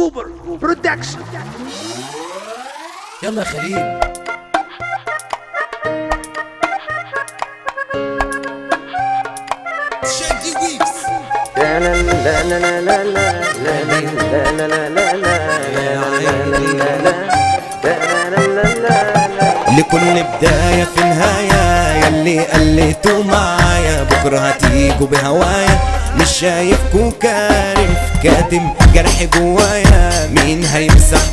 كوبر برودكشن يلا يا خليل شادي ويكس لا لا لا لا لا لا لا لا لا لا لا لا لا لا لكل بداية في نهاية يلي قلتوا معايا بكرة هتيجوا بهوايا مش شايفكوا كارف كاتم جرح جوايا مين هيمسح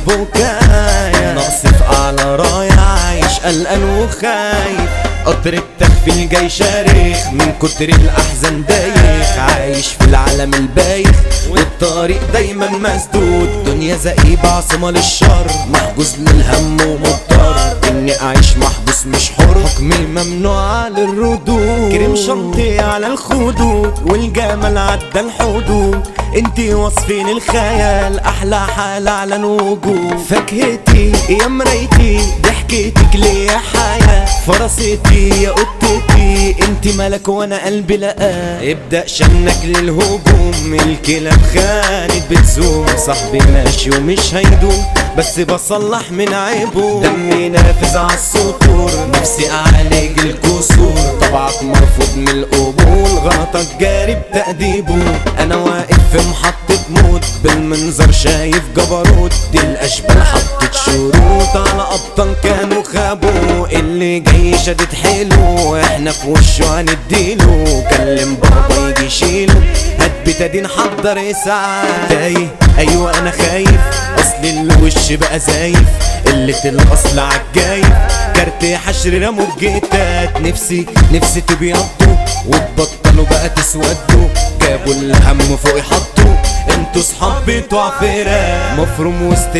بكايا ناقص على راية عايش قلقان وخايف قطر التخفيل جاي شارخ من كتر الأحزان دايخ عايش في العالم البايخ والطريق دايما مسدود دنيا زئيبة عاصمة للشر محجوز للهم ومضطر اني اعيش محبوس مش حر حكمي ممنوع للردود كريم شنطي على الخدود والجمال عدى الحدود انتي وصفين الخيال احلى حالة على الوجود فاكهتي يا مرايتي ضحكتك ليا حياة فرستي يا قطتي انتي ملك وانا قلبي لقاه ابدأ شنك للهجوم الكلاب خانت بتزوم صاحبي ماشي ومش هيدوم بس بصلح من عيبه دمي نافذ على السطور نفسي اعالج الكسور طبعك مرفوض من القبول غلطك جاري بتأديبه انا واقف في محطة موت بالمنظر شايف جبروت دي الاشبال حطت شروط على ابطال كانوا خابوا اللي جاي شدت حيله احنا في وشه هنديله كلم بابا يجي يشيله هات بتادين حضر اسعاف تايه ايوه انا خايف اصل الوش بقى زايف قلة الاصل عالجايف كارت حشر رموا بجيتات نفسي نفسي تبيضوا وتبطلوا بقى تسودوا جابوا الهم فوق يحطوا انتوا صحاب بتوع فرق مفروم وسط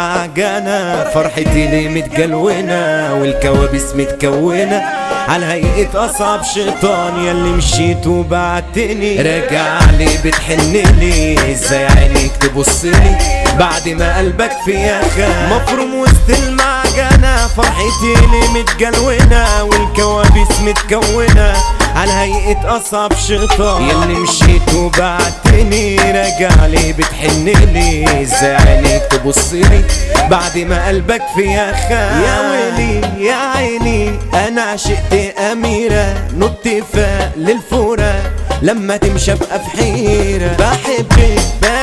المعجنة فرحتي ليه متجلونة والكوابيس متكونة على هيئة أصعب شيطان ياللي مشيت وبعتني راجع لي بتحن لي ازاي عينيك تبص لي بعد ما قلبك فيها خان مفروم وسط المعجنة فرحتي ليه متجلونة والكوابيس متكونة على هيئة أصعب شيطان ياللي مشيت وبعتني راجع لي بتحن لي ازاي عينيك تبص لي بعد ما قلبك فيها خان يا ويلي يا عيني انا عشقت اميرة نط فاق للفورة لما تمشي ابقى في حيرة بحبك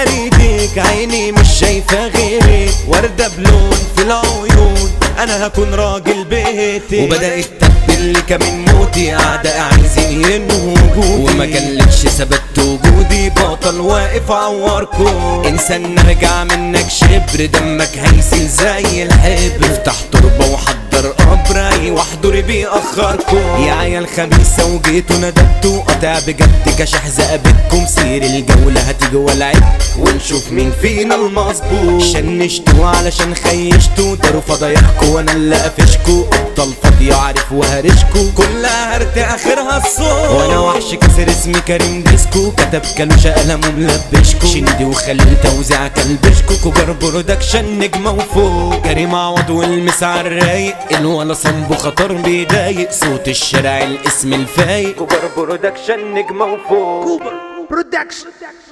بريدك عيني مش شايفة غيرك وردة بلون في العيون انا هكون راجل بيتي وبدأت تبدل لي كمان موتي اعداء عايزين ينهوا وجودي وما كانلكش ثبت وجودي بطل واقف عوركم انسان نرجع منك شبر دمك هيسيل زي الحبر افتح تربة وحضر قبري واحضري بيأخركم يا عيال خبيثة وجيتوا ندبتوا قطع بجد كشح زقبتكم سير الجولة هتيجي ولعب ونشوف مين فينا المظبوط شنشتوا علشان خيشتوا داروا فضايحكوا وانا اللي قافشكوا ابطال فاضية عارف وهرشكوا كلها هرت اخرها الصوت وانا وحش كسر اسمي كريم ديسكو كتب كالوشة قلم وملبشكو شندي وخليل توزيع كلبشكو كوبر برودكشن نجمة وفوق كريم عوض والمس على الرايق الولا صنبو خطر بيضايق صوت الشارع الاسم الفايق كوبر برودكشن نجمة وفوق كوبر برودكشن